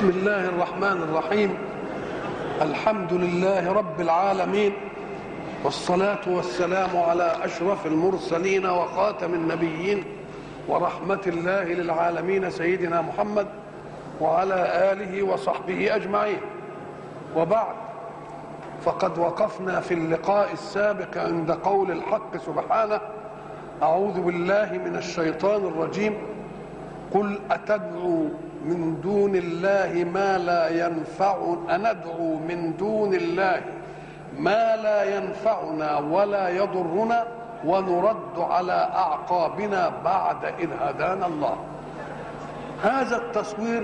بسم الله الرحمن الرحيم الحمد لله رب العالمين والصلاة والسلام على أشرف المرسلين وخاتم النبيين ورحمة الله للعالمين سيدنا محمد وعلى آله وصحبه أجمعين وبعد فقد وقفنا في اللقاء السابق عند قول الحق سبحانه أعوذ بالله من الشيطان الرجيم قل أتدعو من دون الله ما لا ينفع أندعو من دون الله ما لا ينفعنا ولا يضرنا ونرد على أعقابنا بعد إذ هدانا الله هذا التصوير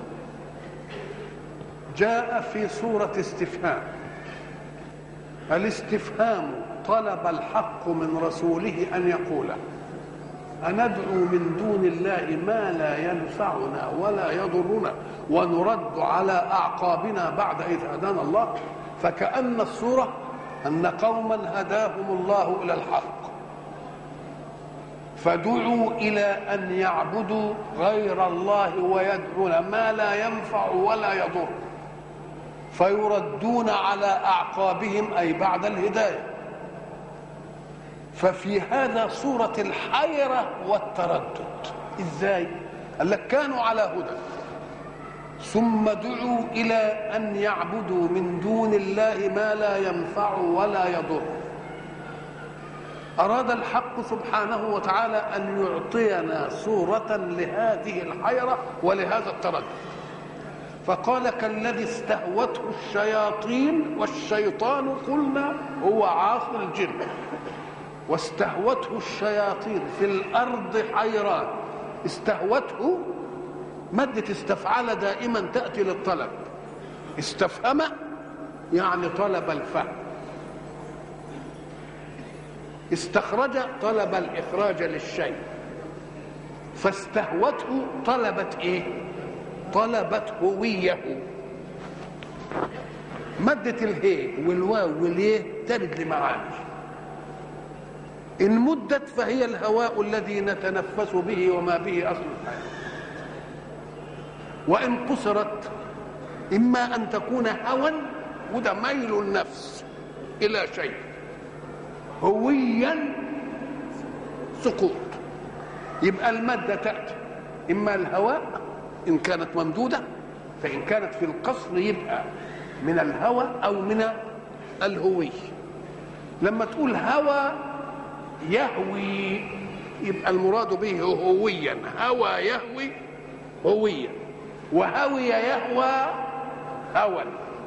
جاء في صورة استفهام الاستفهام طلب الحق من رسوله أن يقوله أندعو من دون الله ما لا ينفعنا ولا يضرنا ونرد على أعقابنا بعد إذ هدانا الله فكأن الصورة أن قوما هداهم الله إلى الحق فدعوا إلى أن يعبدوا غير الله ويدعون ما لا ينفع ولا يضر فيردون على أعقابهم أي بعد الهداية ففي هذا صورة الحيرة والتردد ازاي قال لك كانوا على هدى ثم دعوا إلى أن يعبدوا من دون الله ما لا ينفع ولا يضر أراد الحق سبحانه وتعالى أن يعطينا صورة لهذه الحيرة ولهذا التردد فقال كالذي استهوته الشياطين والشيطان قلنا هو عاصي الجن واستهوته الشياطين في الارض حيران استهوته مادة استفعل دائما تأتي للطلب استفهم يعني طلب الفهم استخرج طلب الإخراج للشيء فاستهوته طلبت إيه طلبت هويه مادة الهي والواو واليه ترد لمعاني إن مدت فهي الهواء الذي نتنفس به وما به أصل الحياة وإن قصرت إما أن تكون هوى وده ميل النفس إلى شيء هويا سقوط يبقى المادة تأتي إما الهواء إن كانت ممدودة فإن كانت في القصر يبقى من الهوى أو من الهوي لما تقول هوى يهوي يبقى المراد به هويا هوى يهوي هويا وهوي يهوى هوى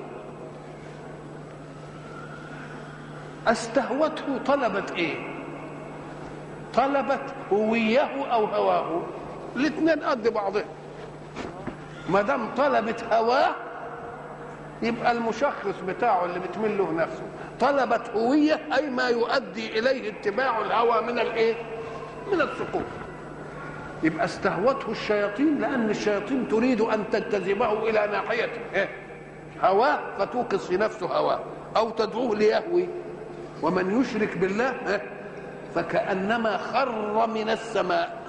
استهوته طلبت ايه طلبت هويه او هواه الاثنين قد بعضهم ما دام طلبت هواه يبقى المشخص بتاعه اللي بتميل له نفسه طلبت هوية أي ما يؤدي إليه اتباع الهوى من الإيه؟ من السقوط يبقى استهوته الشياطين لأن الشياطين تريد أن تجتذبه إلى ناحيته إيه؟ هواه فتوقظ في نفسه هواه أو تدعوه ليهوي ومن يشرك بالله إيه؟ فكأنما خر من السماء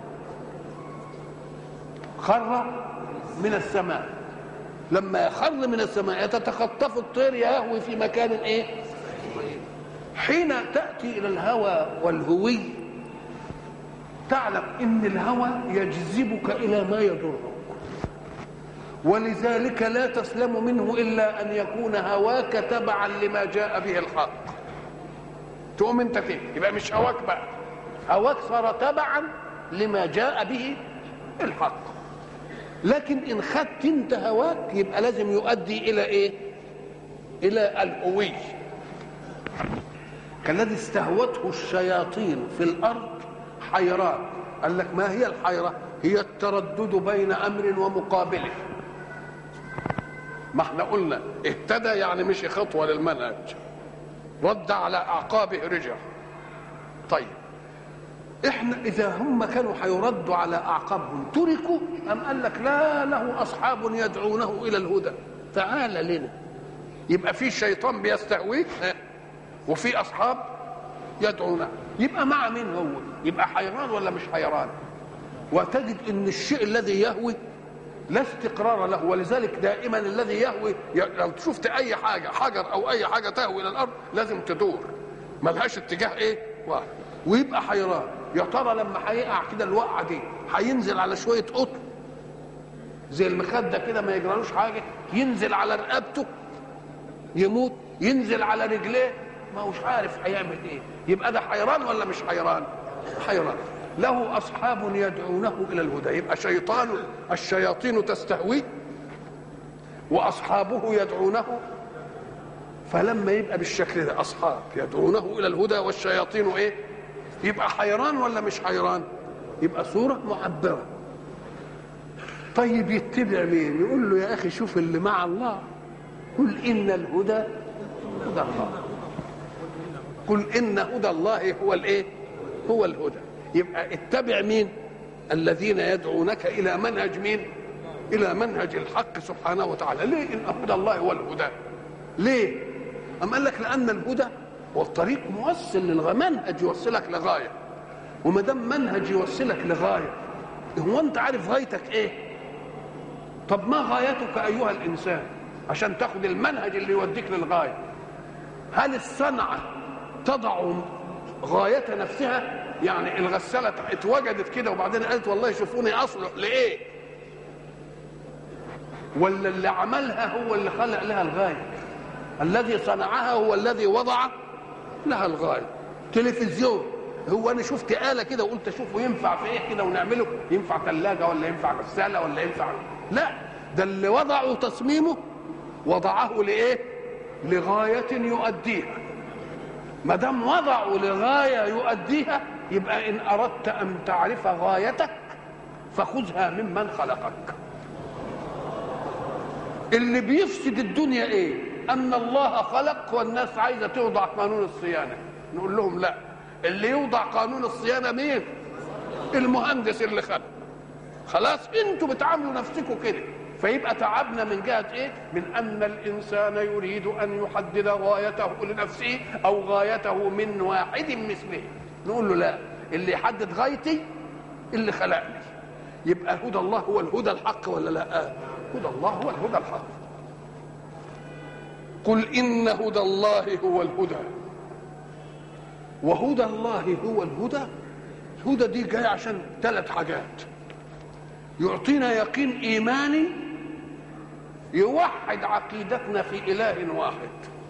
خر من السماء لما يخر من السماء يتتخطف الطير يهوي في مكان ايه حين تأتي إلى الهوى والهوي تعلم إن الهوى يجذبك إلى ما يضرك ولذلك لا تسلم منه إلا أن يكون هواك تبعا لما جاء به الحق تقوم أنت فين يبقى مش هواك بقى هواك صار تبعا لما جاء به الحق لكن ان خدت انت هواك يبقى لازم يؤدي الى ايه الى الهوي كالذي استهوته الشياطين في الارض حيران قال لك ما هي الحيره هي التردد بين امر ومقابله ما احنا قلنا اهتدى يعني مشي خطوه للمنهج رد على اعقابه رجع طيب احنا اذا هم كانوا هيردوا على اعقابهم تركوا ام قال لك لا له اصحاب يدعونه الى الهدى تعال لنا يبقى في شيطان بيستهويك وفي اصحاب يدعونه يبقى مع مين هو يبقى حيران ولا مش حيران وتجد ان الشيء الذي يهوي لا استقرار له ولذلك دائما الذي يهوي لو شفت اي حاجه حجر او اي حاجه تهوي الى الارض لازم تدور ملهاش اتجاه ايه واحد ويبقى حيران يا ترى لما هيقع كده الوقعه دي هينزل على شويه قطن زي المخده كده ما يجرالوش حاجه ينزل على رقبته يموت ينزل على رجليه ما هوش عارف هيعمل ايه يبقى ده حيران ولا مش حيران حيران له اصحاب يدعونه الى الهدى يبقى شيطان الشياطين تستهويه واصحابه يدعونه فلما يبقى بالشكل ده اصحاب يدعونه الى الهدى والشياطين ايه يبقى حيران ولا مش حيران يبقى صوره معبره طيب يتبع مين يقول له يا اخي شوف اللي مع الله قل ان الهدى هدى الله قل ان هدى الله هو الايه هو الهدى يبقى اتبع مين الذين يدعونك الى منهج مين الى منهج الحق سبحانه وتعالى ليه ان هدى الله هو الهدى ليه أم قال لك لأن الهدى والطريق موصل للغاية منهج يوصلك لغاية وما دام منهج يوصلك لغاية هو أنت عارف غايتك إيه؟ طب ما غايتك أيها الإنسان عشان تاخد المنهج اللي يوديك للغاية هل الصنعة تضع غاية نفسها يعني الغسالة اتوجدت كده وبعدين قالت والله شوفوني أصلح لإيه ولا اللي عملها هو اللي خلق لها الغاية الذي صنعها هو الذي وضع لها الغاية تلفزيون هو انا شفت آلة كده وقلت اشوفه ينفع في ايه كده ونعمله ينفع ثلاجة ولا ينفع غسالة ولا ينفع لا ده اللي وضعوا تصميمه وضعه لايه لغاية يؤديها ما دام وضعوا لغاية يؤديها يبقى إن أردت أن تعرف غايتك فخذها ممن خلقك اللي بيفسد الدنيا إيه أن الله خلق والناس عايزة توضع قانون الصيانة نقول لهم لا اللي يوضع قانون الصيانة مين المهندس اللي خلق خلاص انتوا بتعاملوا نفسكم كده فيبقى تعبنا من جهة ايه من ان الانسان يريد ان يحدد غايته لنفسه او غايته من واحد مثله نقول له لا اللي يحدد غايتي اللي خلقني يبقى هدى الله هو الهدى الحق ولا لا هدى الله هو الهدى الحق قل ان هدى الله هو الهدى وهدى الله هو الهدى الهدى دي جاي عشان ثلاث حاجات يعطينا يقين ايماني يوحد عقيدتنا في اله واحد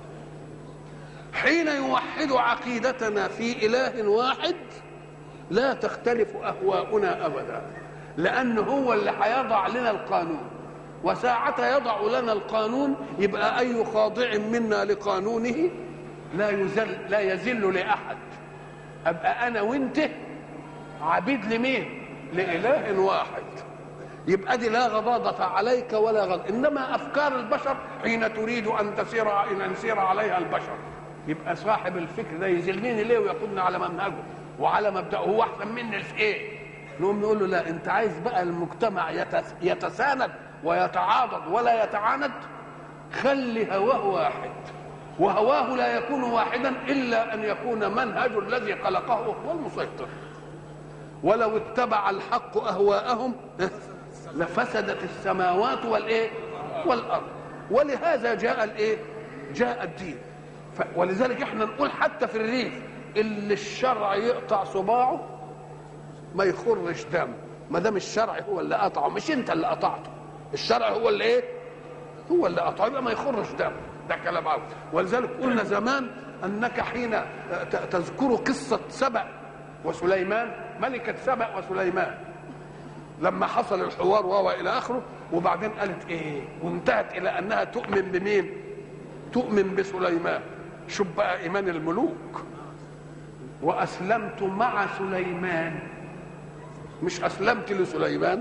حين يوحد عقيدتنا في اله واحد لا تختلف اهواؤنا ابدا لانه هو اللي هيضع لنا القانون وساعة يضع لنا القانون يبقى أي خاضع منا لقانونه لا يزل لا يزل لأحد أبقى أنا وأنت عبيد لمين؟ لإله واحد يبقى دي لا غضاضة عليك ولا غض إنما أفكار البشر حين تريد أن تسير أن يسير عليها البشر يبقى صاحب الفكر ده يذلني ليه ويقودنا على منهجه وعلى مبدأه هو أحسن مني في إيه؟ نقوم نقول له لا أنت عايز بقى المجتمع يتساند ويتعاضد ولا يتعاند خلي هواه واحد وهواه لا يكون واحدا الا ان يكون منهج الذي خلقه هو المسيطر ولو اتبع الحق اهواءهم لفسدت السماوات والايه والارض ولهذا جاء الايه جاء الدين ولذلك احنا نقول حتى في الريف اللي الشرع يقطع صباعه ما يخرش دم ما دام الشرع هو اللي قطعه مش انت اللي قطعته الشرع هو اللي ايه هو اللي قطعه يبقى ما يخرش دم ده كلام عاوز ولذلك قلنا زمان انك حين تذكر قصه سبأ وسليمان ملكه سبأ وسليمان لما حصل الحوار وهو الى اخره وبعدين قالت ايه وانتهت الى انها تؤمن بمين تؤمن بسليمان شوف بقى ايمان الملوك واسلمت مع سليمان مش اسلمت لسليمان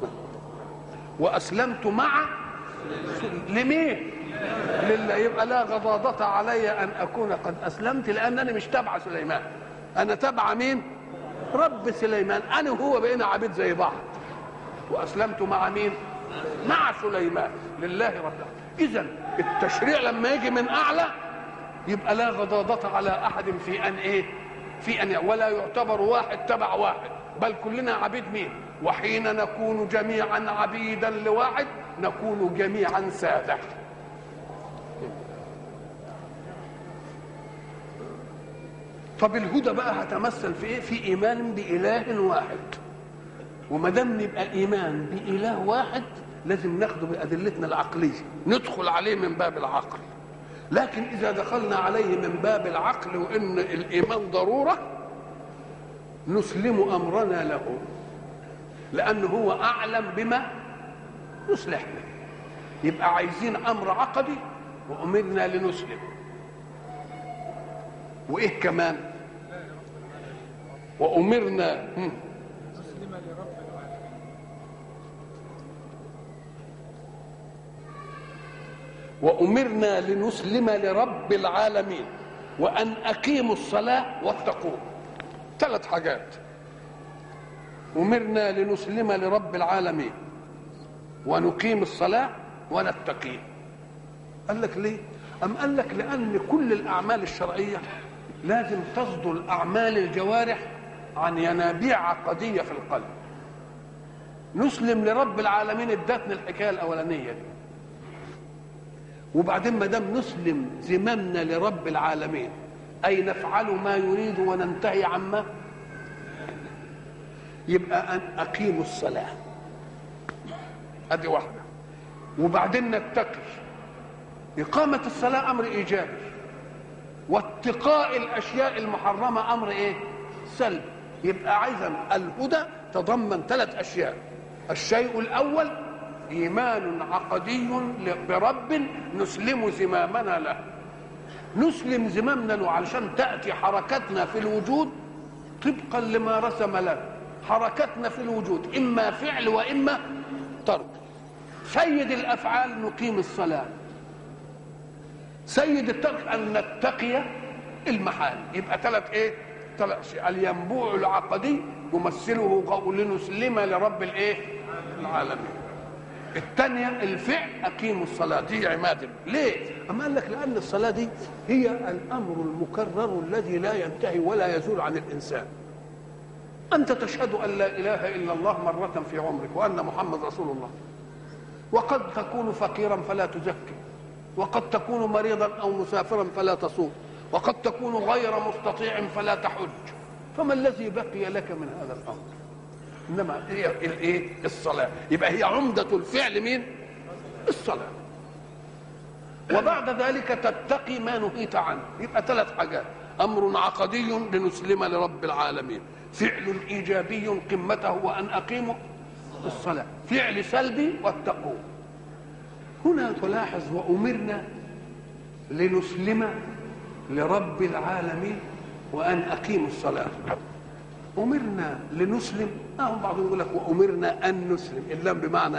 واسلمت مع لمين لله يبقى لا غضاضة علي ان اكون قد اسلمت لانني مش تبع سليمان انا تبع مين رب سليمان انا وهو بقينا عبيد زي بعض واسلمت مع مين مع سليمان لله رب اذا التشريع لما يجي من اعلى يبقى لا غضاضة على احد في ان ايه في ان ولا يعتبر واحد تبع واحد بل كلنا عبيد مين وحين نكون جميعا عبيدا لواحد نكون جميعا ساده طب الهدى بقى هتمثل في ايه في ايمان باله واحد وما دام نبقى ايمان باله واحد لازم ناخده بادلتنا العقليه ندخل عليه من باب العقل لكن اذا دخلنا عليه من باب العقل وان الايمان ضروره نسلم امرنا له لانه هو اعلم بما يصلحنا يبقى عايزين امر عقدي وامرنا لنسلم وايه كمان وامرنا هم. وأمرنا لنسلم لرب العالمين وأن أقيموا الصلاة واتقوه ثلاث حاجات أمرنا لنسلم لرب العالمين ونقيم الصلاة ونتقيه قال لك ليه؟ أم قال لك لأن كل الأعمال الشرعية لازم تصدر أعمال الجوارح عن ينابيع عقدية في القلب نسلم لرب العالمين ادتنا الحكاية الأولانية دي وبعدين ما دام نسلم زمامنا لرب العالمين اي نفعل ما يريد وننتهي عما يبقى ان اقيموا الصلاه ادي واحده وبعدين نتقي اقامه الصلاه امر ايجابي واتقاء الاشياء المحرمه امر ايه سلبي يبقى عايزا الهدى تضمن ثلاث اشياء الشيء الاول ايمان عقدي برب نسلم زمامنا له نسلم زمامنا له علشان تاتي حركتنا في الوجود طبقا لما رسم لنا حركتنا في الوجود اما فعل واما ترك سيد الافعال نقيم الصلاه سيد الترك ان نتقي المحال يبقى ثلاث ايه ثلاث اشياء الينبوع العقدي يمثله قول نسلم لرب الايه العالمين الثانية الفعل أقيموا الصلاة دي عماد ليه؟ أما قال لك لأن الصلاة دي هي الأمر المكرر الذي لا ينتهي ولا يزول عن الإنسان أنت تشهد أن لا إله إلا الله مرة في عمرك وأن محمد رسول الله وقد تكون فقيرا فلا تزكي وقد تكون مريضا أو مسافرا فلا تصوم وقد تكون غير مستطيع فلا تحج فما الذي بقي لك من هذا الأمر انما هي الايه الصلاه يبقى هي عمده الفعل مين الصلاه وبعد ذلك تتقي ما نهيت عنه يبقى ثلاث حاجات امر عقدي لنسلم لرب العالمين فعل ايجابي قمته وان اقيموا الصلاه فعل سلبي واتقوه هنا تلاحظ وامرنا لنسلم لرب العالمين وان اقيموا الصلاه امرنا لنسلم اهو بعضهم يقول لك وامرنا ان نسلم اللام بمعنى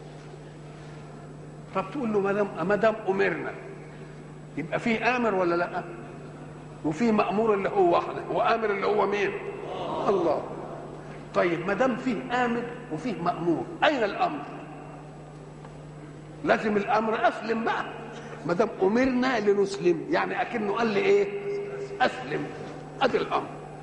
طب تقول له ما دام ما دام امرنا يبقى فيه امر ولا لا وفيه مامور اللي هو واحده وامر اللي هو مين الله طيب ما دام فيه امر وفيه مامور اين الامر لازم الامر اسلم بقى ما دام امرنا لنسلم يعني اكنه قال لي ايه اسلم ادي الامر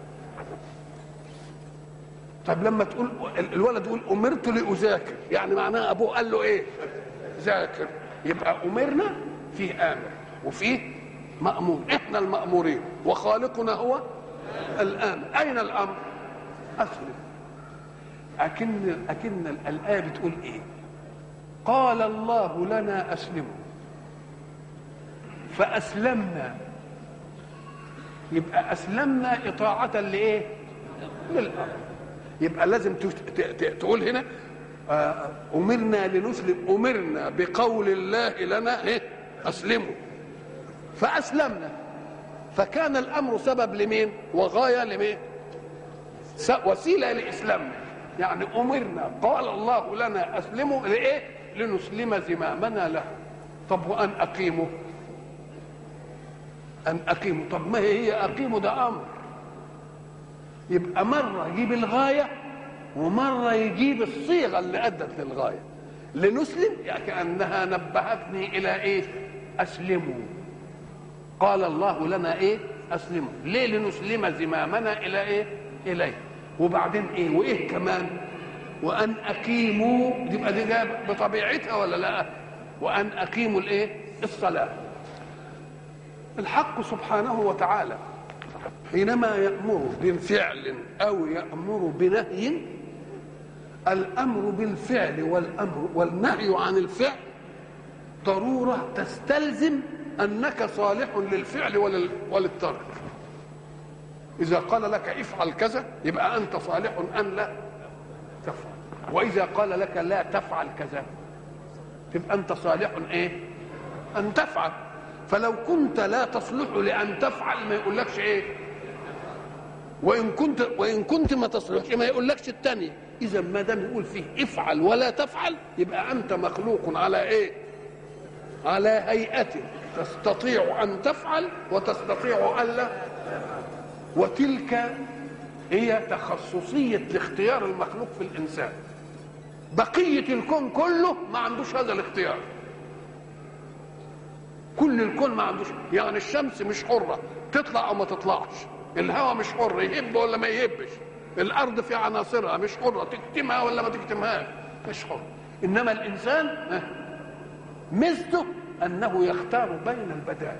طب لما تقول الولد يقول امرت لاذاكر يعني معناها ابوه قال له ايه ذاكر يبقى امرنا فيه امر وفيه مامور احنا المامورين وخالقنا هو الامر اين الامر اسلم اكن اكن الايه بتقول ايه قال الله لنا اسلموا فاسلمنا يبقى اسلمنا اطاعه لايه للامر يبقى لازم تقول هنا امرنا لنسلم امرنا بقول الله لنا ايه اسلموا فاسلمنا فكان الامر سبب لمين وغايه لمين وسيله لاسلامنا يعني امرنا قال الله لنا اسلموا لايه لنسلم زمامنا له طب وان اقيموا ان اقيموا طب ما هي اقيموا ده امر يبقى مرة يجيب الغاية ومرة يجيب الصيغة اللي أدت للغاية لنسلم يعني كأنها نبهتني إلى إيه أسلموا قال الله لنا إيه أسلموا ليه لنسلم زمامنا إلى إيه إليه وبعدين إيه وإيه كمان وان اقيموا يبقى دي جايه بطبيعتها ولا لا وان اقيموا الايه الصلاه الحق سبحانه وتعالى حينما يامر بفعل او يامر بنهي الامر بالفعل والامر والنهي عن الفعل ضروره تستلزم انك صالح للفعل ولل وللترك اذا قال لك افعل كذا يبقى انت صالح ان لا تفعل واذا قال لك لا تفعل كذا تبقى انت صالح ايه ان تفعل فلو كنت لا تصلح لان تفعل ما يقولكش ايه وان كنت وان كنت ما تصلحش ما يقولكش الثانيه اذا ما دام يقول فيه افعل ولا تفعل يبقى انت مخلوق على ايه على هيئه تستطيع ان تفعل وتستطيع الا وتلك هي تخصصيه الاختيار المخلوق في الانسان بقيه الكون كله ما عندوش هذا الاختيار كل الكون ما عندوش يعني الشمس مش حره تطلع او ما تطلعش الهواء مش حر يهب ولا ما يهبش الارض في عناصرها مش حره تكتمها ولا ما تكتمهاش مش حر انما الانسان ميزته انه يختار بين البدائل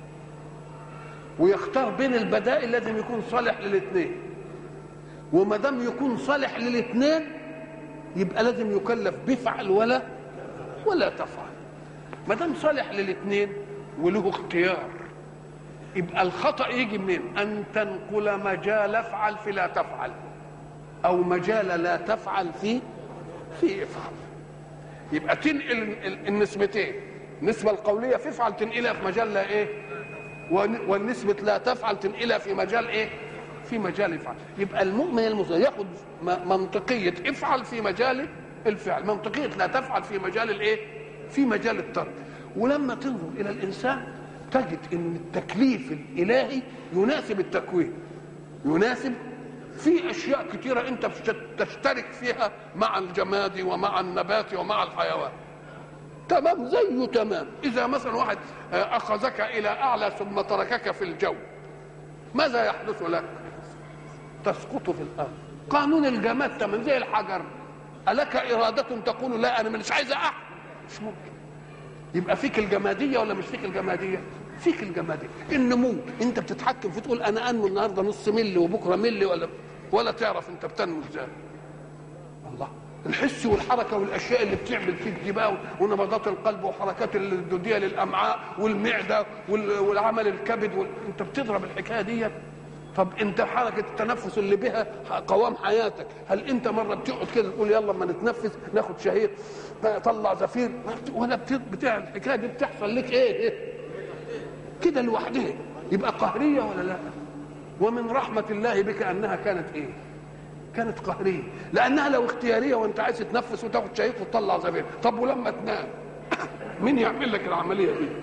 ويختار بين البدائل لازم يكون صالح للاثنين وما دام يكون صالح للاثنين يبقى لازم يكلف بفعل ولا ولا تفعل ما دام صالح للاثنين وله اختيار يبقى الخطا يجي منين ان تنقل مجال افعل في لا تفعل او مجال لا تفعل في في افعل يبقى تنقل النسبتين النسبه القوليه في افعل تنقلها في مجال لا ايه والنسبه لا تفعل تنقلها في مجال ايه في مجال افعل يبقى المؤمن المسلم ياخد منطقيه افعل في مجال الفعل منطقيه لا تفعل في مجال الايه في مجال الترك ولما تنظر الى الانسان تجد ان التكليف الالهي يناسب التكوين يناسب في اشياء كثيره انت تشترك فيها مع الجماد ومع النبات ومع الحيوان تمام زيه تمام اذا مثلا واحد اخذك الى اعلى ثم تركك في الجو ماذا يحدث لك تسقط في الارض قانون الجماد تمام زي الحجر الك اراده تقول لا انا مش عايز احد مش ممكن يبقى فيك الجماديه ولا مش فيك الجماديه فيك الجماديه النمو انت بتتحكم في تقول انا انمو النهارده نص ملي وبكره ملي ولا ولا تعرف انت بتنمو ازاي الله الحس والحركه والاشياء اللي بتعمل فيك دي بقى ونبضات القلب وحركات الدوديه للامعاء والمعده والعمل الكبد وال... انت بتضرب الحكايه دي طب انت حركه التنفس اللي بها قوام حياتك هل انت مره بتقعد كده تقول يلا ما نتنفس ناخد شهيق طلع زفير ولا بتاع الحكايه دي بتحصل لك ايه, إيه؟ كده لوحدها يبقى قهريه ولا لا ومن رحمه الله بك انها كانت ايه كانت قهريه لانها لو اختياريه وانت عايز تتنفس وتاخد شهيق وتطلع زفير طب ولما تنام مين يعمل لك العمليه دي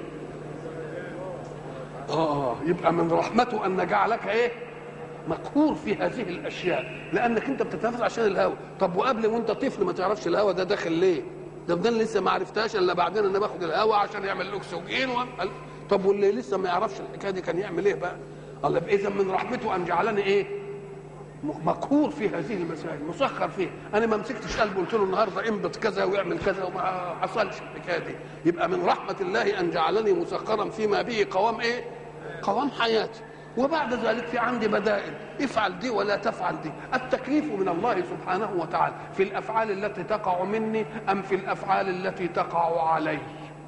اه يبقى من رحمته ان جعلك ايه مقهور في هذه الاشياء لانك انت بتتنفس عشان الهواء طب وقبل وانت طفل ما تعرفش الهواء ده داخل ليه ده ده لسه ما عرفتهاش الا بعدين انا باخد الهواء عشان يعمل الاكسجين و... طب واللي لسه ما يعرفش الحكايه دي كان يعمل ايه بقى الله اذا من رحمته ان جعلني ايه مقهور في هذه المسائل مسخر فيه انا ما مسكتش قلبي قلت له النهارده انبت كذا واعمل كذا وما حصلش الحكايه دي يبقى من رحمه الله ان جعلني مسخرا فيما به قوام ايه قوام حياتي وبعد ذلك في عندي بدائل افعل دي ولا تفعل دي التكليف من الله سبحانه وتعالى في الافعال التي تقع مني ام في الافعال التي تقع علي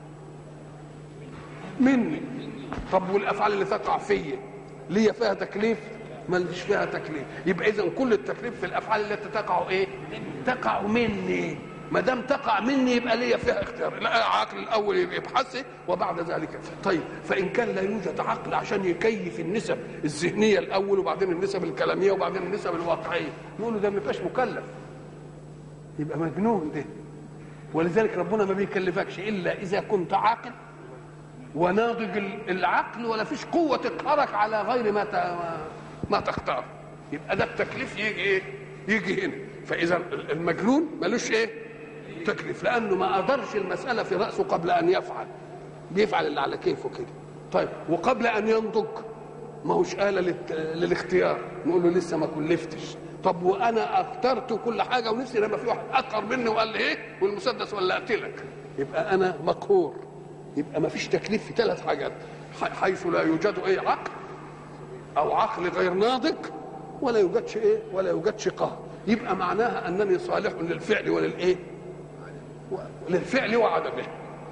مني طب والافعال اللي تقع فيا ليا فيها تكليف ماليش فيها تكليف يبقى اذا كل التكليف في الافعال التي تقع ايه تقع مني ما دام تقع مني يبقى ليا فيها اختيار العقل الاول يبحث وبعد ذلك طيب فان كان لا يوجد عقل عشان يكيف النسب الذهنيه الاول وبعدين النسب الكلاميه وبعدين النسب الواقعيه نقول له ده ما يبقاش مكلف يبقى مجنون ده ولذلك ربنا ما بيكلفكش الا اذا كنت عاقل وناضج العقل ولا فيش قوه تقهرك على غير ما ما تختار يبقى ده التكليف يجي ايه يجي هنا فاذا المجنون ملوش ايه تكليف لانه ما قدرش المساله في راسه قبل ان يفعل بيفعل اللي على كيفه كده طيب وقبل ان ينضج ما هوش آلة للاختيار نقول له لسه ما كلفتش طب وانا اخترت كل حاجه ونفسي لما في واحد اقر مني وقال لي ايه والمسدس ولا اقتلك يبقى انا مقهور يبقى ما فيش تكليف في ثلاث حاجات حيث لا يوجد ايه عقل او عقل غير ناضج ولا يوجدش ايه ولا يوجدش قهر يبقى معناها انني صالح للفعل وللايه للفعل وعدمه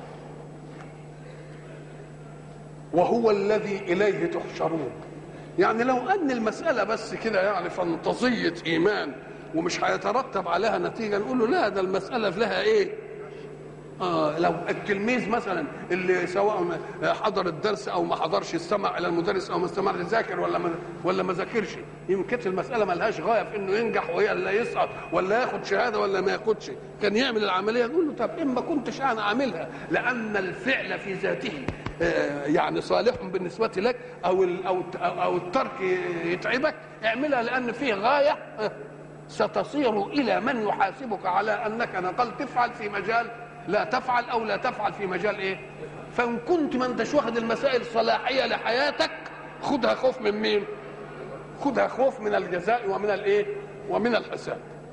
وهو الذي اليه تحشرون يعني لو ان المساله بس كده يعني فانتظيه ايمان ومش هيترتب عليها نتيجه نقول له لا ده المساله لها ايه آه لو التلميذ مثلا اللي سواء حضر الدرس او ما حضرش استمع الى المدرس او ما استمعش ذاكر ولا ما ولا ما ذاكرش يمكن المساله ما لهاش غايه في انه ينجح ولا يسقط ولا ياخد شهاده ولا ما ياخدش كان يعمل العمليه يقول له طب اما كنتش انا عاملها لان الفعل في ذاته آه يعني صالح بالنسبه لك او او او الترك يتعبك اعملها لان فيه غايه ستصير الى من يحاسبك على انك نقلت تفعل في مجال لا تفعل او لا تفعل في مجال ايه فان كنت ما انتش واخد المسائل صلاحيه لحياتك خدها خوف من مين خدها خوف من الجزاء ومن الايه ومن الحساب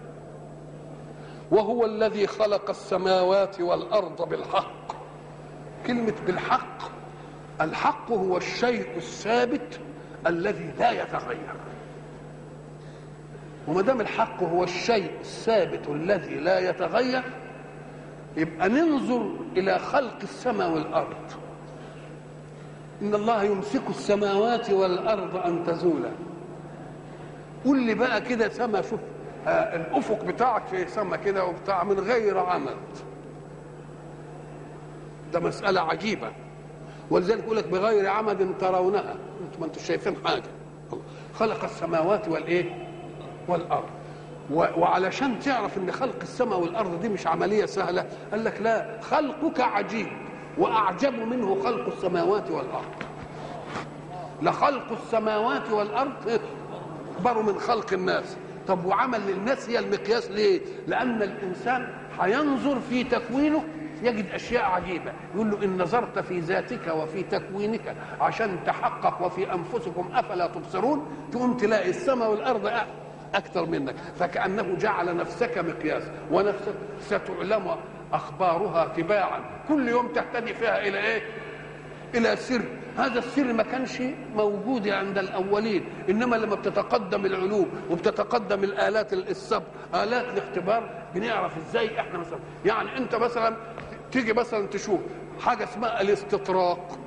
وهو الذي خلق السماوات والارض بالحق كلمه بالحق الحق هو الشيء الثابت الذي لا يتغير وما دام الحق هو الشيء الثابت الذي لا يتغير يبقى ننظر الى خلق السماء والارض ان الله يمسك السماوات والارض ان تزولا قول لي بقى كده سما شوف آه الافق بتاعك في سما كده وبتاع من غير عمد ده مساله عجيبه ولذلك يقول لك بغير عمد ترونها انتم ما انتم شايفين حاجه خلق السماوات والايه والارض وعلشان تعرف ان خلق السماء والارض دي مش عمليه سهله قال لك لا خلقك عجيب واعجب منه خلق السماوات والارض لخلق السماوات والارض اكبر من خلق الناس طب وعمل للناس هي المقياس ليه لان الانسان هينظر في تكوينه يجد اشياء عجيبه يقول له ان نظرت في ذاتك وفي تكوينك عشان تحقق وفي انفسكم افلا تبصرون تقوم تلاقي السماء والارض اكثر منك فكانه جعل نفسك مقياس ونفسك ستعلم اخبارها تباعا كل يوم تهتدي فيها الى ايه الى سر هذا السر ما كانش موجود عند الاولين انما لما بتتقدم العلوم وبتتقدم الالات السبق الات الاختبار بنعرف ازاي احنا مثلا يعني انت مثلا تيجي مثلا تشوف حاجه اسمها الاستطراق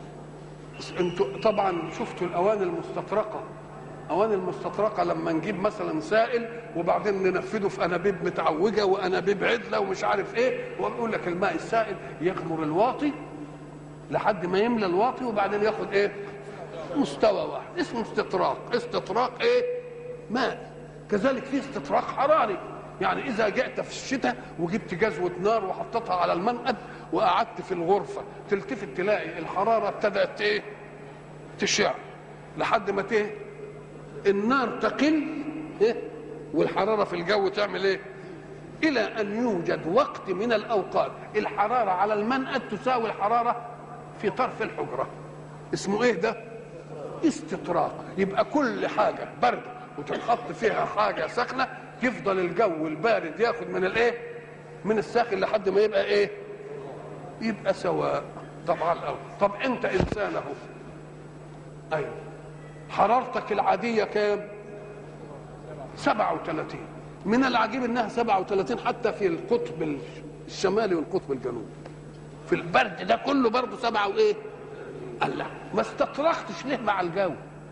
انتوا طبعا شفتوا الاواني المستطرقه اواني المستطرقه لما نجيب مثلا سائل وبعدين ننفذه في انابيب متعوجه وانابيب عدله ومش عارف ايه ونقول لك الماء السائل يغمر الواطي لحد ما يملى الواطي وبعدين ياخد ايه مستوى واحد اسمه استطراق استطراق ايه ماء كذلك في استطراق حراري يعني اذا جئت في الشتاء وجبت جزوه نار وحطيتها على المنقد وقعدت في الغرفه تلتفت تلاقي الحراره ابتدات ايه تشع لحد ما ته النار تقل إيه؟ والحراره في الجو تعمل ايه الى ان يوجد وقت من الاوقات الحراره على المنقد تساوي الحراره في طرف الحجره اسمه ايه ده استطراق يبقى كل حاجه برد وتحط فيها حاجه سخنه يفضل الجو البارد ياخد من الايه من الساخن لحد ما يبقى ايه يبقى سواء طبعا الاول طب انت انسان اهو ايوه حرارتك العاديه كام 37 من العجيب انها 37 حتى في القطب الشمالي والقطب الجنوبي في البرد ده كله برضه سبعة وايه قال لا ما استطرقتش ليه مع الجو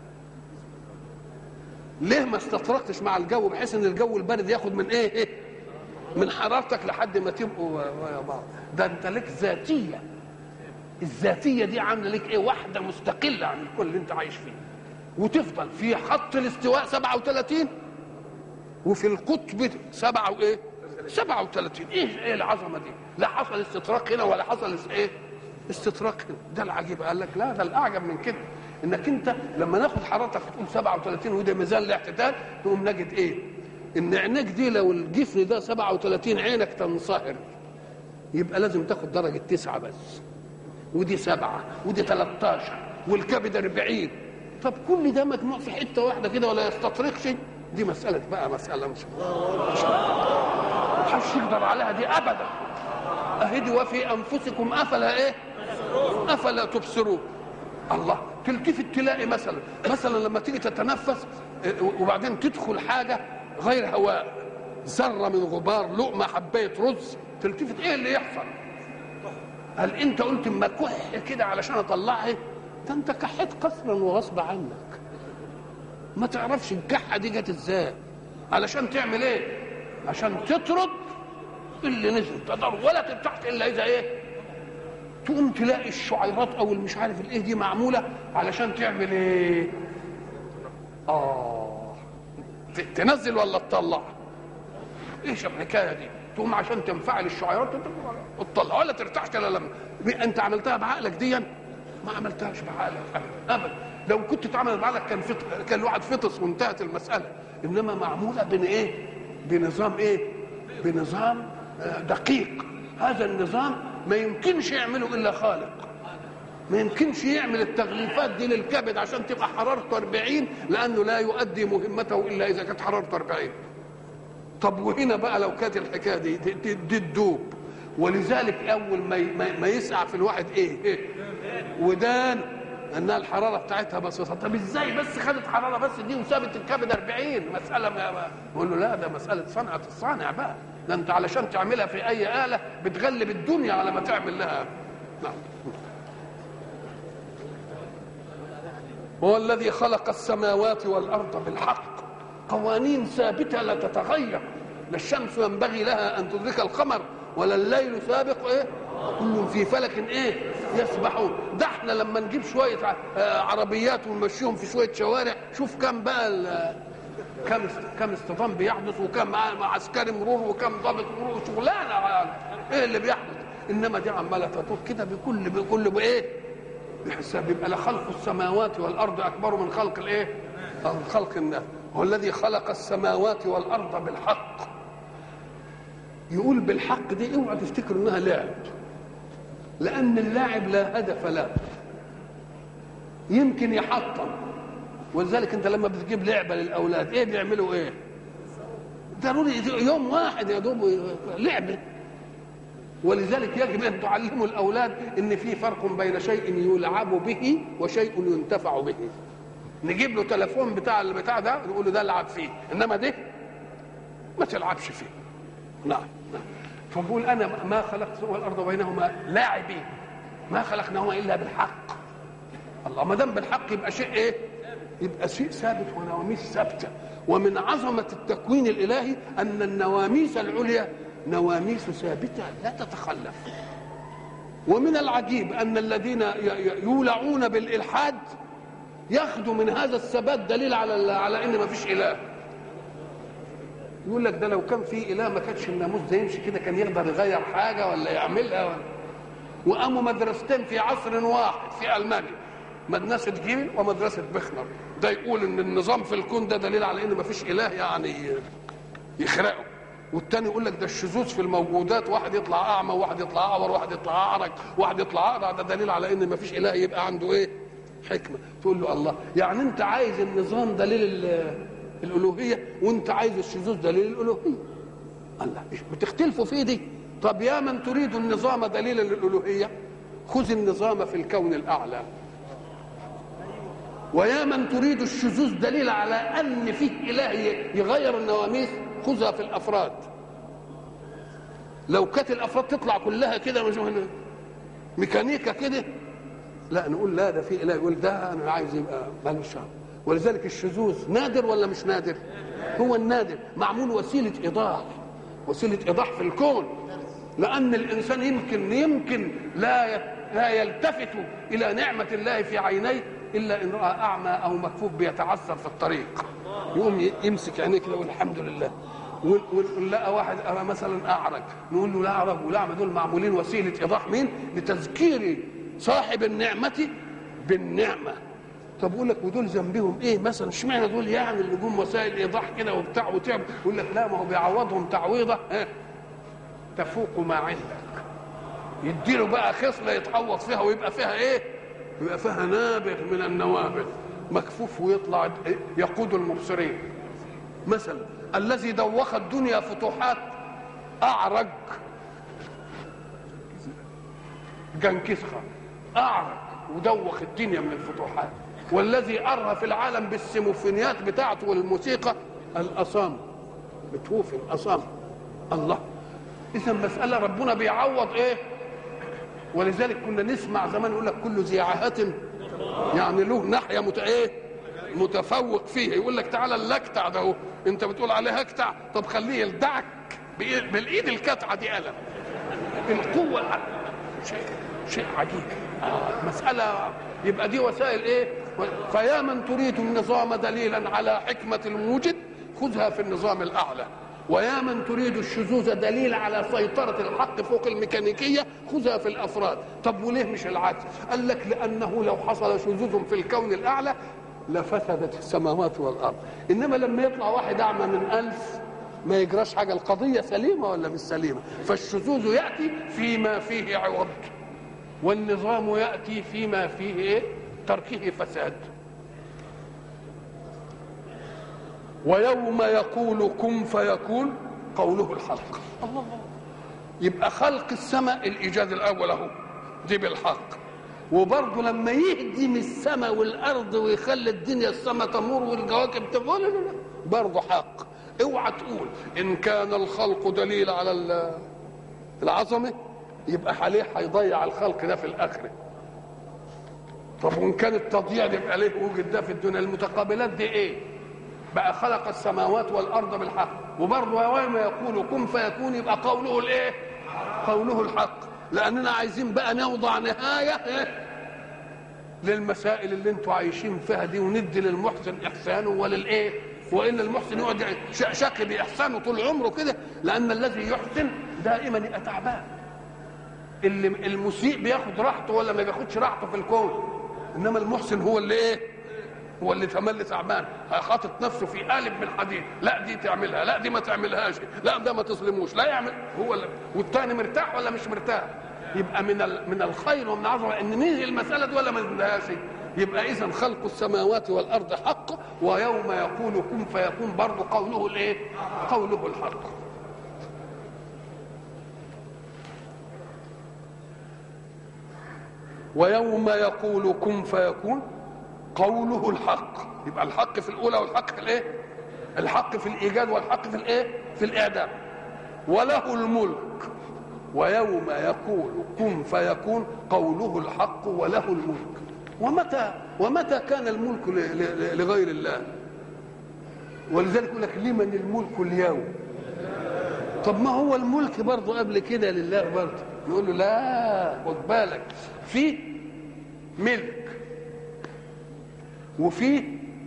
ليه ما استطرقتش مع الجو بحيث ان الجو البارد ياخد من ايه, إيه؟ من حرارتك لحد ما تبقوا ويا بعض ده انت لك ذاتيه الذاتيه دي عامله لك ايه واحده مستقله عن الكل اللي انت عايش فيه وتفضل في خط الاستواء 37 وفي القطب سبعة وايه 37 ايه ايه العظمه دي لا حصل استطراق هنا ولا حصل ايه استطراق هنا ده العجيب قال لك لا ده الاعجب من كده انك انت لما ناخد حرارتك تقول 37 وده ميزان الاعتدال تقوم نجد ايه ان عينيك دي لو الجفن ده 37 عينك تنصهر يبقى لازم تاخد درجه تسعة بس ودي سبعة ودي 13 والكبد 40 طب كل ده مجموع في حته واحده كده ولا يستطرقش دي مساله بقى مساله مش محدش يقدر عليها دي ابدا اهدي وفي انفسكم افلا ايه افلا تبصرون الله تلتفت تلاقي مثلا مثلا لما تيجي تتنفس إيه، وبعدين تدخل حاجه غير هواء ذره من غبار لقمه حبايه رز تلتفت ايه اللي يحصل هل انت قلت اما كح كده علشان اطلعها ده انت كحيت قصرا وغصب عنك ما تعرفش الكحه دي جت ازاي علشان تعمل ايه عشان تطرد اللي نزل تقدر ولا ترتاح الا اذا ايه تقوم تلاقي الشعيرات او المش عارف الايه دي معموله علشان تعمل ايه اه ت- تنزل ولا تطلع ايش الحكايه دي تقوم عشان تنفعل الشعيرات تطلع ولا ترتاحش الا لما انت عملتها بعقلك دي ما عملتهاش بعقلك ابدا ابدا لو كنت تعمل بعقلك كان فط... كان الواحد فطس وانتهت المساله انما معموله بين ايه بنظام ايه بنظام آه، دقيق هذا النظام ما يمكنش يعمله الا خالق ما يمكنش يعمل التغليفات دي للكبد عشان تبقى حرارته 40 لانه لا يؤدي مهمته الا اذا كانت حرارته 40 طب وهنا بقى لو كانت الحكايه دي دي, دي, دي تدوب ولذلك اول ما ي- ما, ما يسقع في الواحد ايه, إيه؟ ودان انها الحراره بتاعتها بسيطه طب ازاي بس خدت حراره بس دي وسابت الكبد 40 مساله ما ما- بقول له لا ده مساله صنعه الصانع بقى ده انت علشان تعملها في اي اله بتغلب الدنيا على ما تعمل لها نعم هو الذي خلق السماوات والارض بالحق قوانين ثابته لا تتغير لا الشمس ينبغي لها ان تدرك القمر ولا الليل سابق ايه كل في فلك ايه يسبحون ده احنا لما نجيب شويه ع- آه، عربيات ونمشيهم في شويه شوارع شوف كم بقى ال- كم است- كم اصطدام بيحدث وكم مع- مع عسكري مرور وكم ضابط مرور شغلانه يعني. ايه اللي بيحدث انما دي عماله تدور كده بكل بكل بايه بحساب يبقى لخلق السماوات والارض اكبر من خلق الايه؟ من خلق الناس هو الذي خلق السماوات والارض بالحق يقول بالحق دي اوعى تفتكر انها لعب لان اللاعب لا هدف له يمكن يحطم ولذلك انت لما بتجيب لعبه للاولاد ايه بيعملوا ايه؟ ضروري يوم واحد يا دوب لعبه ولذلك يجب ان تعلموا الاولاد ان في فرق بين شيء يلعب به وشيء ينتفع به نجيب له تليفون بتاع البتاع ده نقول له ده العب فيه انما ده ما تلعبش فيه نعم نعم فبقول انا ما خلقت السماء والارض بينهما لاعبين ما خلقناهما الا بالحق الله ما دام بالحق يبقى شيء ايه يبقى شيء ثابت ونواميس ثابته ومن عظمه التكوين الالهي ان النواميس العليا نواميس ثابته لا تتخلف ومن العجيب ان الذين ي- ي- يولعون بالالحاد ياخذوا من هذا الثبات دليل على على ان ما فيش اله يقول لك ده لو كان في اله ما كانش الناموس ده يمشي كده كان يقدر يغير حاجه ولا يعملها ولا وقاموا مدرستين في عصر واحد في المانيا مدرسه جيل ومدرسه بخنر ده يقول ان النظام في الكون ده دليل على ان ما فيش اله يعني يخرقه والتاني يقول لك ده الشذوذ في الموجودات واحد يطلع اعمى وواحد يطلع اعور وواحد يطلع اعرج وواحد يطلع اقرع ده دليل على ان ما فيش اله يبقى عنده ايه حكمه تقول له الله يعني انت عايز النظام دليل ال- الالوهيه وانت عايز الشذوذ دليل الالوهيه الله إيش بتختلفوا في دي طب يا من تريد النظام دليل الالوهيه خذ النظام في الكون الاعلى ويا من تريد الشذوذ دليل على ان فيه اله يغير النواميس خذها في الافراد لو كانت الافراد تطلع كلها كده مش ميكانيكا كده لا نقول لا ده في اله يقول ده انا عايز يبقى مالوش شعر ولذلك الشذوذ نادر ولا مش نادر هو النادر معمول وسيله ايضاح وسيله ايضاح في الكون لان الانسان يمكن يمكن لا ي- لا يلتفت الى نعمه الله في عينيه الا ان راى اعمى او مكفوف بيتعثر في الطريق يقوم ي- يمسك عينيه كده ويقول الحمد لله ون- ون- لقى واحد أرى مثلا اعرج نقول له الاعرج والاعمى دول معمولين وسيله ايضاح مين لتذكير صاحب النعمه بالنعمه طب يقول لك ودول ذنبهم ايه مثلا اشمعنى دول يعني اللي جم وسائل ايضاح كده وبتاع وتعب يقول لك لا ما هو بيعوضهم تعويضه ها تفوق ما عندك يديله بقى خصله يتعوض فيها ويبقى فيها ايه؟ يبقى فيها نابغ من النوابغ مكفوف ويطلع يقود المبصرين مثلا الذي دوخ الدنيا فتوحات اعرج جنكيز خان اعرج ودوخ الدنيا من الفتوحات والذي ارهى في العالم بالسيموفونيات بتاعته والموسيقى الاصام بتوفي الاصام الله اذا مساله ربنا بيعوض ايه ولذلك كنا نسمع زمان يقول لك كل ذي عاهه يعني له ناحيه مت ايه متفوق فيه يقول لك تعالى اللكتع ده اهو انت بتقول عليه هكتع طب خليه يلدعك بإيه- بالايد الكتعه دي قلم القوه شيء شيء عجيب آه مساله يبقى دي وسائل ايه فيا من تريد النظام دليلا على حكمه الموجد خذها في النظام الاعلى ويا من تريد الشذوذ دليل على سيطرة الحق فوق الميكانيكية خذها في الأفراد طب وليه مش العكس قال لك لأنه لو حصل شذوذ في الكون الأعلى لفسدت السماوات والأرض إنما لما يطلع واحد أعمى من ألف ما يجراش حاجة القضية سليمة ولا مش سليمة فالشذوذ يأتي فيما فيه عوض والنظام يأتي فيما فيه إيه؟ تركه فساد ويوم يقول كن فيكون قوله الحق الله يبقى خلق السماء الايجاد الاول اهو دي بالحق وبرضه لما يهدم السماء والارض ويخلي الدنيا السماء تمر والكواكب تمر لا لا لا برضه حق اوعى تقول ان كان الخلق دليل على ال- العظمه يبقى عليه هيضيع الخلق ده في الاخره طب وان كان التضييع يبقى ليه وجد ده في الدنيا المتقابلات دي ايه بقى خلق السماوات والارض بالحق وبرضه يوم يقول كن فيكون يبقى قوله الايه قوله الحق لاننا عايزين بقى نوضع نهايه إيه؟ للمسائل اللي انتوا عايشين فيها دي وندي للمحسن احسانه وللايه وان المحسن يقعد ش- شاقي باحسانه طول عمره كده لان الذي يحسن دائما يبقى تعبان اللي المسيء بياخد راحته ولا ما بياخدش راحته في الكون انما المحسن هو اللي ايه هو اللي تملي تعبان حاطط نفسه في قالب من حديد لا دي تعملها لا دي ما تعملهاش لا ده ما تظلموش لا يعمل هو اللي والتاني مرتاح ولا مش مرتاح يبقى من ال- من الخير ومن العظمه ان ننهي المساله دي ولا ما ننهيهاش يبقى اذا خلق السماوات والارض حق ويوم يقول كن فيكون برضه قوله الايه؟ قوله الحق ويوم يقول كن فيكون قوله الحق يبقى الحق في الاولى والحق في الايه الحق في الايجاد والحق في الايه في الاعدام وله الملك ويوم يقول كن فيكون قوله الحق وله الملك ومتى ومتى كان الملك ل- ل- لغير الله ولذلك يقول لك لمن الملك اليوم طب ما هو الملك برضه قبل كده لله برضه يقول له لا خد بالك في ملك وفي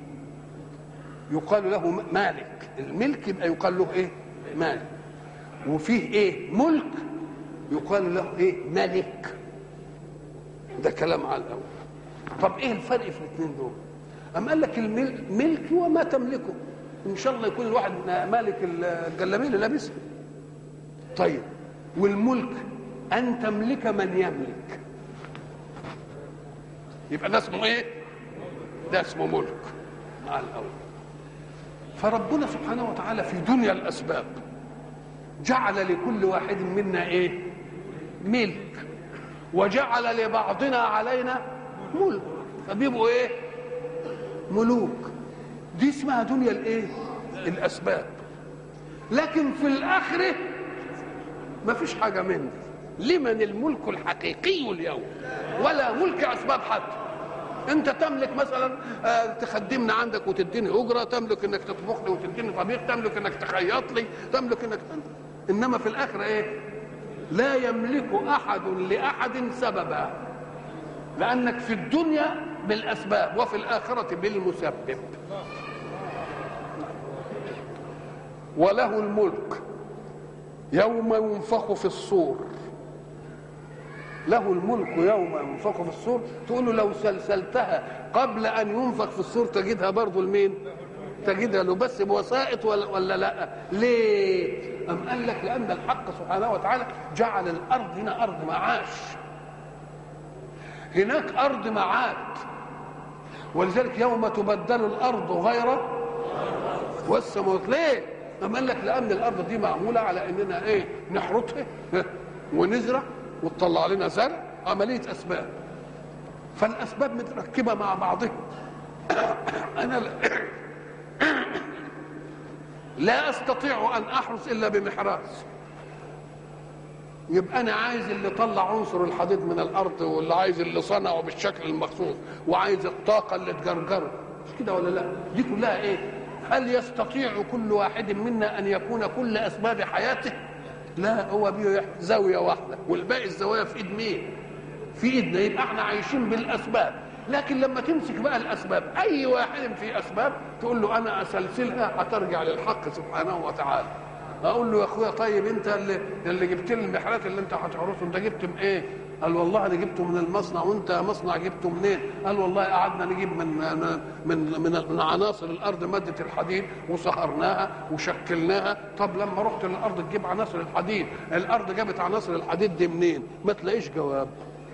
يقال له مالك الملك يبقى يقال له ايه مالك وفيه ايه ملك يقال له ايه ملك ده كلام على الاول طب ايه الفرق في الاثنين دول أم قال لك الملك ملك وما تملكه ان شاء الله يكون الواحد مالك الجلابيه اللي لابسها طيب والملك ان تملك من يملك يبقى ده اسمه ايه ده اسمه ملك مع الاول فربنا سبحانه وتعالى في دنيا الاسباب جعل لكل واحد منا ايه ملك وجعل لبعضنا علينا ملك فبيبقوا ايه ملوك دي اسمها دنيا الايه الاسباب لكن في الاخره ما فيش حاجه منه لمن الملك الحقيقي اليوم ولا ملك اسباب حد انت تملك مثلا آه، تخدمنا عندك وتديني اجره تملك انك تطبخ لي وتديني طبيخ تملك انك تخيط لي تملك انك انما في الاخره ايه لا يملك احد لاحد سببا لانك في الدنيا بالاسباب وفي الاخره بالمسبب وله الملك يوم ينفخ في الصور له الملك يوم ينفخ في الصور تقول له لو سلسلتها قبل ان ينفخ في الصور تجدها برضه لمين تجدها له بس بوسائط ولا, ولا لا ليه أم قال لك لأن الحق سبحانه وتعالى جعل الأرض هنا أرض معاش هناك أرض معاد ولذلك يوم تبدل الأرض غير والسماوات ليه؟ أما قال لك لأن الأرض دي معمولة على إننا إيه؟ نحرثها ونزرع وتطلع لنا زرع عملية أسباب فالأسباب متركبة مع بعضها أنا لا, لا أستطيع أن أحرث إلا بمحراث يبقى انا عايز اللي طلع عنصر الحديد من الارض واللي عايز اللي صنعه بالشكل المخصوص وعايز الطاقه اللي تجرجره مش كده ولا لا دي كلها ايه هل يستطيع كل واحد منا ان يكون كل اسباب حياته لا هو بيه زاويه واحده والباقي الزوايا في ايد مين في ايدنا يبقى احنا عايشين بالاسباب لكن لما تمسك بقى الاسباب اي واحد في اسباب تقول له انا اسلسلها هترجع للحق سبحانه وتعالى اقول له يا اخويا طيب انت اللي اللي جبت لي المحرات اللي انت هتعرفه انت جبت من ايه؟ قال والله انا جبته من المصنع وانت مصنع جبته منين؟ قال والله قعدنا نجيب من من من, من عناصر الارض ماده الحديد وصهرناها وشكلناها طب لما رحت للارض تجيب عناصر الحديد الارض جابت عناصر الحديد دي منين؟ ما تلاقيش جواب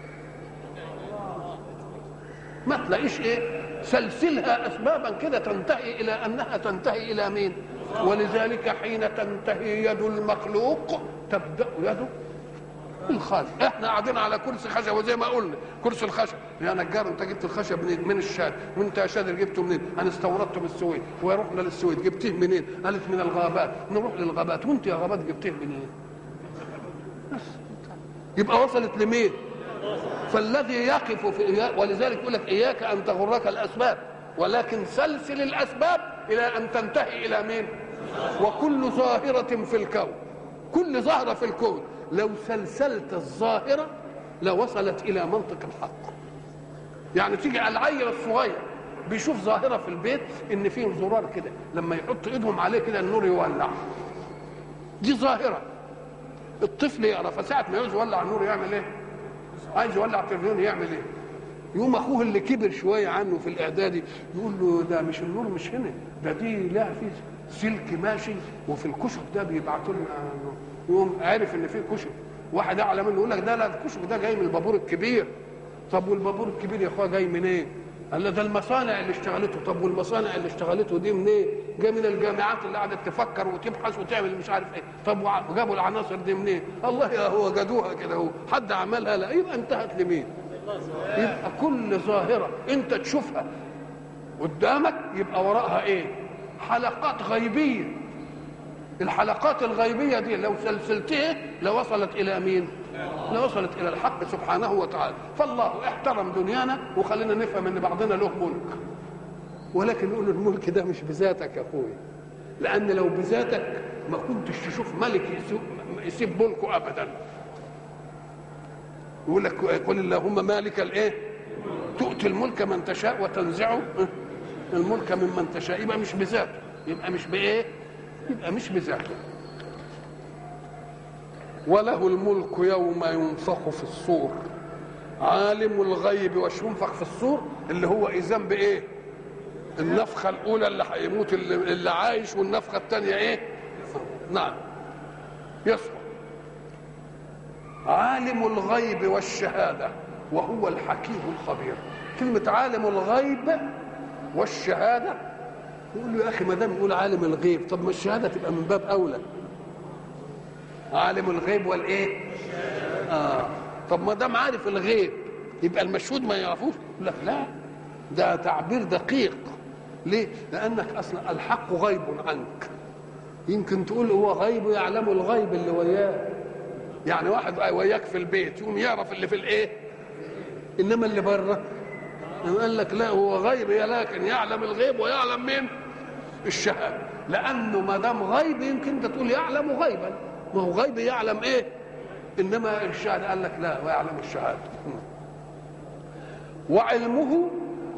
ما تلاقيش ايه؟ سلسلها اسبابا كده تنتهي الى انها تنتهي الى مين؟ ولذلك حين تنتهي يد المخلوق تبدا يد الخالق احنا قاعدين على كرسي خشب وزي ما قلنا كرسي الخشب يا نجار انت جبت الخشب منين من الشاد وانت يا شادر جبته منين انا استوردته من السويد ورحنا للسويد جبتيه منين قالت من الغابات نروح للغابات وانت يا غابات جبتيه منين بس يبقى وصلت لمين فالذي يقف في ولذلك يقول لك اياك ان تغرك الاسباب ولكن سلسل الاسباب الى ان تنتهي الى مين وكل ظاهره في الكون كل ظاهره في الكون لو سلسلت الظاهره لوصلت الى منطق الحق يعني تيجي العيل الصغير بيشوف ظاهره في البيت ان فيه زرار كده لما يحط ايدهم عليه كده النور يولع دي ظاهره الطفل يعرف فساعه ما يعوز يولع النور يعمل ايه عايز يولع تلفزيون يعمل ايه يوم اخوه اللي كبر شويه عنه في الاعدادي يقول له ده مش النور مش هنا ده دي لها في سلك ماشي وفي الكشك ده بيبعتوا لنا يوم عارف ان في كشك واحد اعلى منه يقول لك ده لا الكشك ده جاي من البابور الكبير طب والبابور الكبير يا اخويا جاي منين؟ إيه؟ قال له ده المصانع اللي اشتغلته طب والمصانع اللي اشتغلته دي منين؟ إيه؟ جاي من الجامعات اللي قعدت تفكر وتبحث وتعمل مش عارف ايه طب وجابوا العناصر دي منين؟ إيه؟ الله يا هو جدوها كده هو حد عملها لا يبقى انتهت لمين؟ يبقى كل ظاهره انت تشوفها قدامك يبقى وراءها ايه؟ حلقات غيبيه الحلقات الغيبيه دي لو سلسلتها لوصلت الى مين؟ لوصلت الى الحق سبحانه وتعالى فالله احترم دنيانا وخلينا نفهم ان بعضنا له ملك ولكن نقول الملك ده مش بذاتك يا اخويا لان لو بذاتك ما كنتش تشوف ملك يسيب ملكه ابدا يقول لك قل اللهم مالك الايه تؤتي الملك من تشاء وتنزعه الملك ممن تشاء يبقى مش بذاته يبقى مش بايه يبقى مش بذاته وله الملك يوم ينفخ في الصور عالم الغيب وش ينفخ في الصور اللي هو اذان بايه النفخه الاولى اللي هيموت اللي, اللي عايش والنفخه الثانيه ايه نعم يصبح عالم الغيب والشهاده وهو الحكيم الخبير كلمه عالم الغيب والشهاده يقول له يا اخي ما دام يقول عالم الغيب طب ما الشهاده تبقى من باب اولى عالم الغيب والايه اه طب ما دام عارف الغيب يبقى المشهود ما يعرفوش لا لا ده تعبير دقيق ليه لانك اصلا الحق غيب عنك يمكن تقول هو غيب يعلم الغيب اللي وياه يعني واحد وياك في البيت يقوم يعرف اللي في الايه انما اللي بره قال لك لا هو غيب يا لكن يعلم الغيب ويعلم مين الشهاده لانه ما دام غيب يمكن انت تقول يعلم غيبا ما هو غيب يعلم ايه انما الشهاده قال لك لا ويعلم الشهاده وعلمه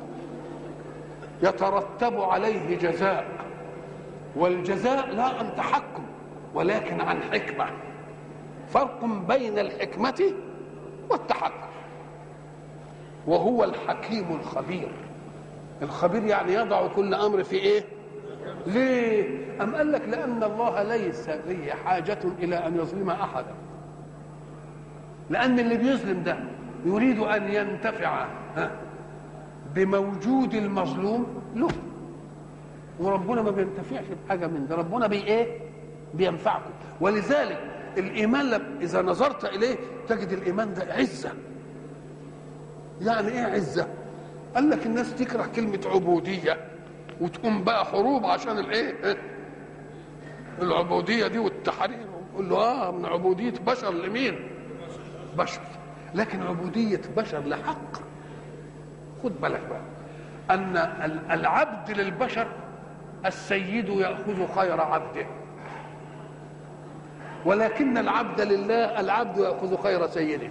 يترتب عليه جزاء والجزاء لا عن تحكم ولكن عن حكمه فرق بين الحكمه والتحكم وهو الحكيم الخبير الخبير يعني يضع كل امر في ايه ليه ام قال لك لان الله ليس به حاجه الى ان يظلم احدا لان اللي بيظلم ده يريد ان ينتفع بموجود المظلوم له وربنا ما بينتفعش بحاجه من ده ربنا بي ايه بينفعكم ولذلك الايمان لم اذا نظرت اليه تجد الايمان ده عزه يعني ايه عزه قال لك الناس تكره كلمه عبوديه وتقوم بقى حروب عشان الايه العبوديه دي والتحرير يقول له اه من عبوديه بشر لمين بشر لكن عبوديه بشر لحق خد بالك بقى ان العبد للبشر السيد ياخذ خير عبده ولكن العبد لله العبد ياخذ خير سيده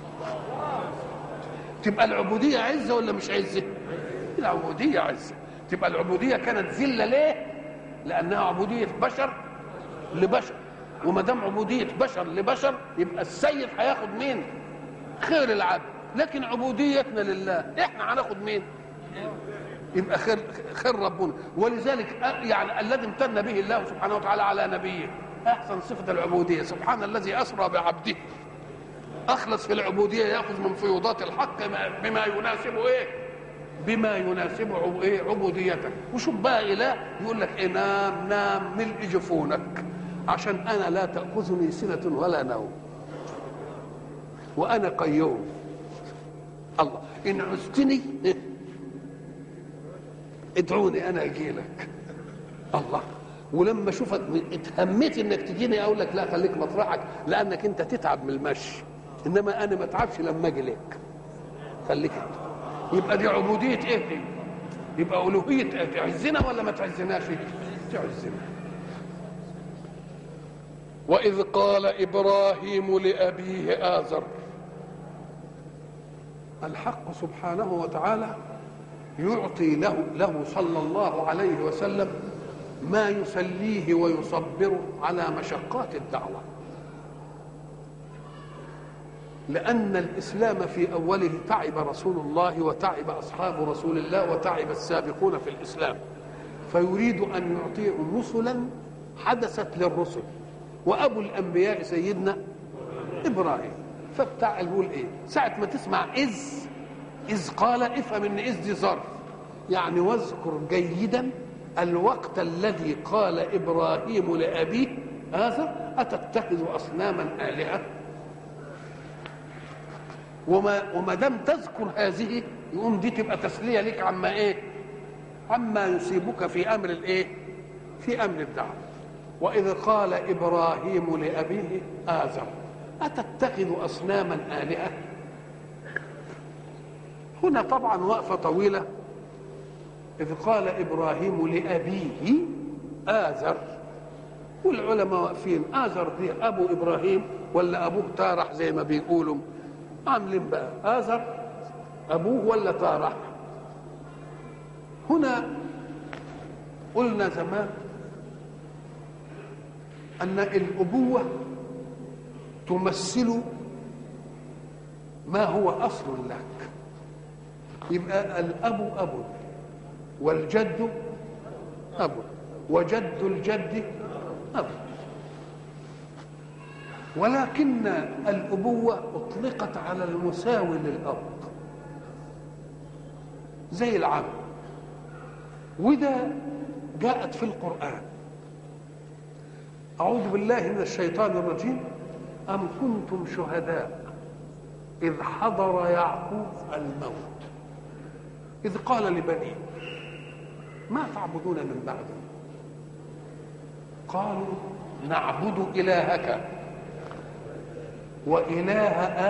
تبقى العبوديه عزه ولا مش عزه العبوديه عزه تبقى العبوديه كانت ذله ليه لانها عبوديه بشر لبشر وما دام عبوديه بشر لبشر يبقى السيد هياخد مين خير العبد لكن عبوديتنا لله احنا هناخد مين يبقى خير خير ربنا ولذلك يعني الذي امتن به الله سبحانه وتعالى على نبيه احسن صفه العبوديه سبحان الذي اسرى بعبده اخلص في العبوديه ياخذ من فيوضات الحق بما يناسب ايه بما يناسب ايه عبوديتك وشوف بقى اله يقول لك إيه نام نام ملء جفونك عشان انا لا تاخذني سنه ولا نوم وانا قيوم الله ان عزتني ادعوني انا اجي لك الله ولما اشوفك اتهميت انك تجيني اقول لك لا خليك مطرحك لانك انت تتعب من المشي انما انا ما اتعبش لما اجي لك خليك انت يبقى دي عبوديه ايه دي يبقى الوهيه تعزنا ولا ما تعزناش تعزنا واذ قال ابراهيم لابيه ازر الحق سبحانه وتعالى يعطي له له صلى الله عليه وسلم ما يسليه ويصبره على مشقات الدعوه لأن الإسلام في أوله تعب رسول الله وتعب أصحاب رسول الله وتعب السابقون في الإسلام فيريد أن يعطيهم رسلا حدثت للرسل وأبو الأنبياء سيدنا إبراهيم فبتاع يقول إيه ساعة ما تسمع إذ إذ قال افهم إن إذ دي ظرف يعني واذكر جيدا الوقت الذي قال إبراهيم لأبيه هذا أتتخذ أصناما آلهة وما وما دام تذكر هذه يقوم دي تبقى تسليه لك عما ايه؟ عما يصيبك في امر الايه؟ في امر الدعوه. واذ قال ابراهيم لابيه آزر اتتخذ اصناما الهه؟ هنا طبعا وقفه طويله اذ قال ابراهيم لابيه آزر والعلماء واقفين آزر دي ابو ابراهيم ولا ابوه تارح زي ما بيقولوا عاملين بقى آزر أبوه ولا تارح هنا قلنا زمان أن الأبوة تمثل ما هو أصل لك يبقى الأب أب والجد أب وجد الجد أب ولكن الأبوة أطلقت على المساوي للأب زي العم وده جاءت في القرآن أعوذ بالله من الشيطان الرجيم أم كنتم شهداء إذ حضر يعقوب الموت إذ قال لبنيه ما تعبدون من بعده قالوا نعبد إلهك وإله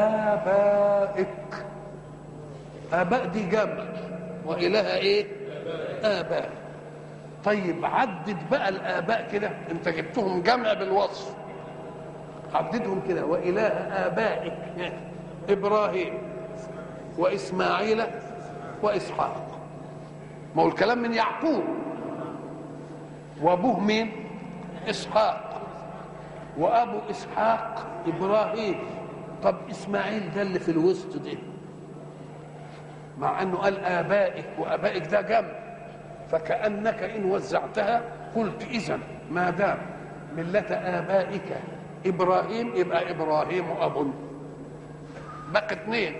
آبائك آباء دي جمع وإله إيه؟ آباء طيب عدد بقى الآباء كده أنت جبتهم جمع بالوصف عددهم كده وإله آبائك إبراهيم وإسماعيل وإسحاق ما هو الكلام من يعقوب وأبوه مين؟ إسحاق وأبو إسحاق ابراهيم طب اسماعيل ده اللي في الوسط ده مع انه قال ابائك وابائك ده جمع فكانك ان وزعتها قلت اذا ما دام مله ابائك ابراهيم يبقى ابراهيم اب بقى اثنين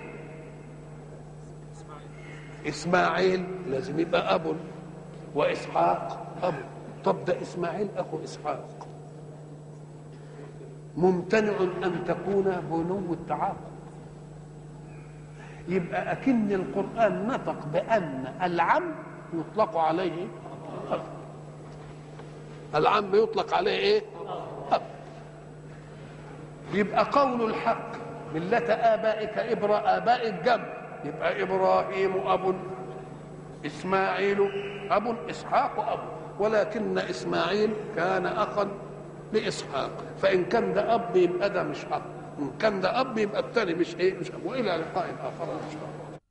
اسماعيل لازم يبقى اب واسحاق ابو طب ده اسماعيل اخو اسحاق ممتنع ان تكون بنو التعاقب يبقى اكن القران نطق بان العم يطلق عليه اب العم يطلق عليه ايه اب يبقى قول الحق ملة آبائك إبرا آباء الجمع يبقى إبراهيم أب إسماعيل أب إسحاق أب ولكن إسماعيل كان أخا لإسحاق فإن كان ده أب يبقى ده مش أب إن كان ده أب يبقى الثاني مش إيه مش أب وإلى لقاء آخر إن شاء الله